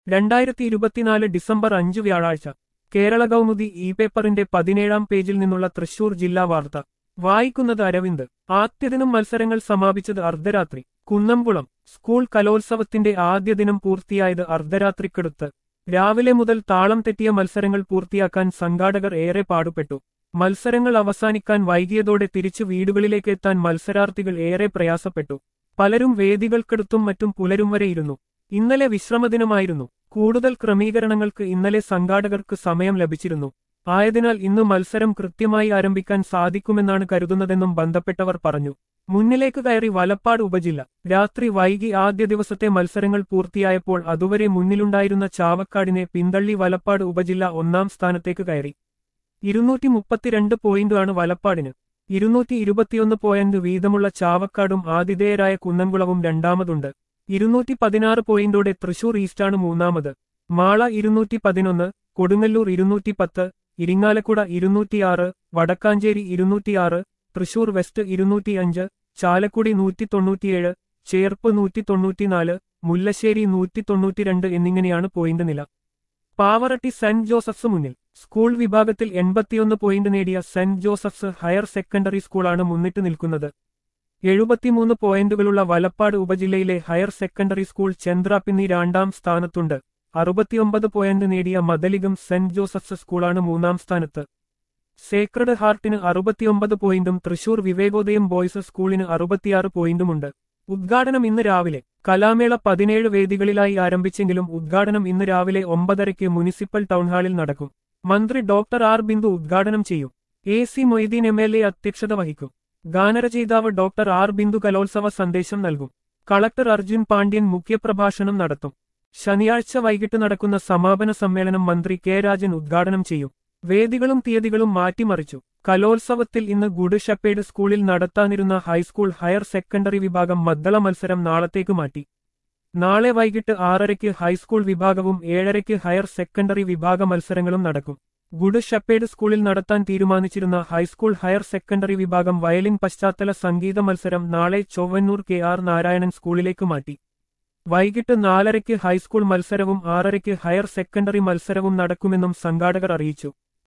രണ്ടായിരത്തി ഇരുപത്തിനാല് ഡിസംബർ അഞ്ച് വ്യാഴാഴ്ച കേരള കൗമുദി ഇ പേപ്പറിന്റെ പതിനേഴാം പേജിൽ നിന്നുള്ള തൃശൂർ ജില്ലാ വാർത്ത വായിക്കുന്നത് അരവിന്ദ് ആദ്യദിനം മത്സരങ്ങൾ സമാപിച്ചത് അർദ്ധരാത്രി കുന്നംകുളം സ്കൂൾ കലോത്സവത്തിന്റെ ആദ്യ ദിനം പൂർത്തിയായത് അർദ്ധരാത്രിക്കടുത്ത് രാവിലെ മുതൽ താളം തെറ്റിയ മത്സരങ്ങൾ പൂർത്തിയാക്കാൻ സംഘാടകർ ഏറെ പാടുപെട്ടു മത്സരങ്ങൾ അവസാനിക്കാൻ വൈകിയതോടെ തിരിച്ചു വീടുകളിലേക്ക് എത്താൻ മത്സരാർത്ഥികൾ ഏറെ പ്രയാസപ്പെട്ടു പലരും വേദികൾക്കടുത്തും മറ്റും പുലരും വരെ ഇരുന്നു ഇന്നലെ വിശ്രമദിനമായിരുന്നു കൂടുതൽ ക്രമീകരണങ്ങൾക്ക് ഇന്നലെ സംഘാടകർക്ക് സമയം ലഭിച്ചിരുന്നു ആയതിനാൽ ഇന്ന് മത്സരം കൃത്യമായി ആരംഭിക്കാൻ സാധിക്കുമെന്നാണ് കരുതുന്നതെന്നും ബന്ധപ്പെട്ടവർ പറഞ്ഞു മുന്നിലേക്ക് കയറി വലപ്പാട് ഉപജില്ല രാത്രി വൈകി ആദ്യ ദിവസത്തെ മത്സരങ്ങൾ പൂർത്തിയായപ്പോൾ അതുവരെ മുന്നിലുണ്ടായിരുന്ന ചാവക്കാടിനെ പിന്തള്ളി വലപ്പാട് ഉപജില്ല ഒന്നാം സ്ഥാനത്തേക്ക് കയറി ഇരുന്നൂറ്റി മുപ്പത്തിരണ്ട് പോയിന്റാണ് വലപ്പാടിന് ഇരുന്നൂറ്റി ഇരുപത്തിയൊന്ന് പോയിന്റ് വീതമുള്ള ചാവക്കാടും ആതിഥേയരായ കുന്നംകുളവും രണ്ടാമതുണ്ട് ഇരുന്നൂറ്റി പതിനാറ് പോയിന്റോടെ തൃശൂർ ഈസ്റ്റാണ് മൂന്നാമത് മാള ഇരുന്നൂറ്റി പതിനൊന്ന് കൊടുങ്ങല്ലൂർ ഇരുന്നൂറ്റി പത്ത് ഇരിങ്ങാലക്കുട ഇരുന്നൂറ്റിയാറ് വടക്കാഞ്ചേരി ഇരുന്നൂറ്റിയാറ് തൃശൂർ വെസ്റ്റ് ഇരുന്നൂറ്റിയഞ്ച് ചാലക്കുടി നൂറ്റി തൊണ്ണൂറ്റിയേഴ് ചേർപ്പ് നൂറ്റി തൊണ്ണൂറ്റിനാല് മുല്ലശ്ശേരി നൂറ്റി തൊണ്ണൂറ്റിരണ്ട് എന്നിങ്ങനെയാണ് പോയിന്റ് നില പാവറട്ടി സെന്റ് ജോസഫ്സ് മുന്നിൽ സ്കൂൾ വിഭാഗത്തിൽ എൺപത്തിയൊന്ന് പോയിന്റ് നേടിയ സെന്റ് ജോസഫ്സ് ഹയർ സെക്കൻഡറി സ്കൂളാണ് മുന്നിട്ട് നിൽക്കുന്നത് എഴുപത്തിമൂന്ന് പോയിന്റുകളുള്ള വലപ്പാട് ഉപജില്ലയിലെ ഹയർ സെക്കൻഡറി സ്കൂൾ ചന്ദ്രാപിന്നി രണ്ടാം സ്ഥാനത്തുണ്ട് അറുപത്തിയൊമ്പത് പോയിന്റ് നേടിയ മദലികം സെന്റ് ജോസഫ്സ് സ്കൂളാണ് മൂന്നാം സ്ഥാനത്ത് സേക്രഡ് ഹാർട്ടിന് അറുപത്തിയൊമ്പത് പോയിന്റും തൃശൂർ വിവേകോദയം ബോയ്സ് സ്കൂളിന് അറുപത്തിയാറ് പോയിന്റുമുണ്ട് ഉദ്ഘാടനം ഇന്ന് രാവിലെ കലാമേള പതിനേഴ് വേദികളിലായി ആരംഭിച്ചെങ്കിലും ഉദ്ഘാടനം ഇന്ന് രാവിലെ ഒമ്പതരയ്ക്ക് മുനിസിപ്പൽ ടൗൺഹാളിൽ നടക്കും മന്ത്രി ഡോക്ടർ ആർ ബിന്ദു ഉദ്ഘാടനം ചെയ്യും A C Moideen M L A അധ്യക്ഷത വഹിക്കും ഗാനരചയിതാവ് ഡോക്ടർ ആർ ബിന്ദു കലോത്സവ സന്ദേശം നൽകും കളക്ടർ അർജുൻ പാണ്ഡ്യൻ മുഖ്യപ്രഭാഷണം നടത്തും ശനിയാഴ്ച വൈകിട്ട് നടക്കുന്ന സമാപന സമ്മേളനം മന്ത്രി കെ രാജൻ ഉദ്ഘാടനം ചെയ്യും വേദികളും തീയതികളും മാറ്റിമറിച്ചു കലോത്സവത്തിൽ ഇന്ന് ഗുഡ് ഷപ്പേഡ് സ്കൂളിൽ നടത്താനിരുന്ന ഹൈസ്കൂൾ ഹയർ സെക്കൻഡറി വിഭാഗം മദ്ദള മത്സരം നാളത്തേക്ക് മാറ്റി നാളെ വൈകിട്ട് ആറരയ്ക്ക് ഹൈസ്കൂൾ വിഭാഗവും ഏഴരയ്ക്ക് ഹയർ സെക്കൻഡറി വിഭാഗ മത്സരങ്ങളും നടക്കും ഗുഡ് ഷപ്പേഡ് സ്കൂളിൽ നടത്താൻ തീരുമാനിച്ചിരുന്ന ഹൈസ്കൂൾ ഹയർ സെക്കൻഡറി വിഭാഗം വയലിൻ പശ്ചാത്തല സംഗീത മത്സരം നാളെ ചൊവ്വന്നൂർ കെ ആർ നാരായണൻ സ്കൂളിലേക്ക് മാറ്റി വൈകിട്ട് നാലരയ്ക്ക് ഹൈസ്കൂൾ മത്സരവും ആറരയ്ക്ക് ഹയർ സെക്കൻഡറി മത്സരവും നടക്കുമെന്നും സംഘാടകർ അറിയിച്ചു